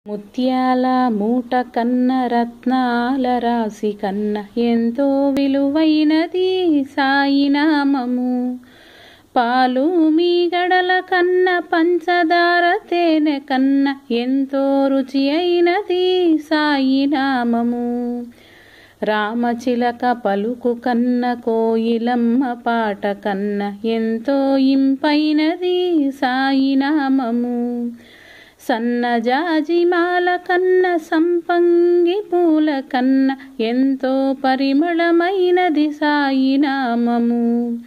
ముత్యాల మూట కన్న రత్నాల రాశి కన్న ఎంతో విలువైనది సాయినామము పాలు మీగడల కన్న పంచదార తేనె కన్న ఎంతో రుచి అయినది సాయినామము రామచిలక పలుకు కన్న కోయిలమ్మ పాట కన్న ఎంతో ఇంపైనది సాయినామము సన్నజాజిమాల కన్న సంపంగి పూల కన్న ఎంతో పరిమళమైనది సాయినామము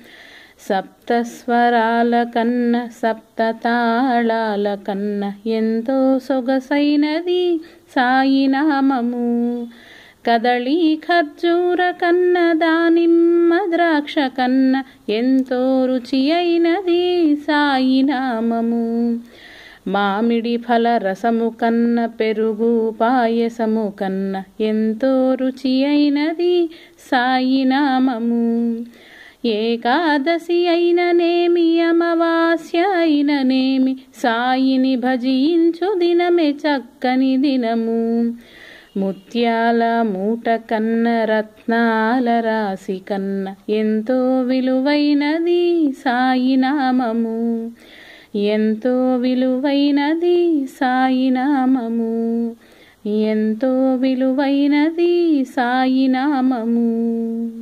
సప్తస్వరాల కన్న సప్త తాళాల కన్న ఎంతో సొగసైనది సాయినామము కదళి ఖర్జూర కన్న దానిమ్మ ద్రాక్ష కన్న ఎంతో రుచి అయినది సాయినామము మామిడి ఫల రసము కన్న పెరుగు పాయసము కన్న ఎంతో రుచి అయినది సాయినామము ఏకాదశి అయిననేమి అమావాస్య అయిననేమి సాయిని భజించు దినమే చక్కని దినము ముత్యాల మూట కన్న రత్నాల రాశి కన్న ఎంతో విలువైనది సాయినామము ఎంతో విలువైనది సాయినామము ఎంతో విలువైనది సాయినామము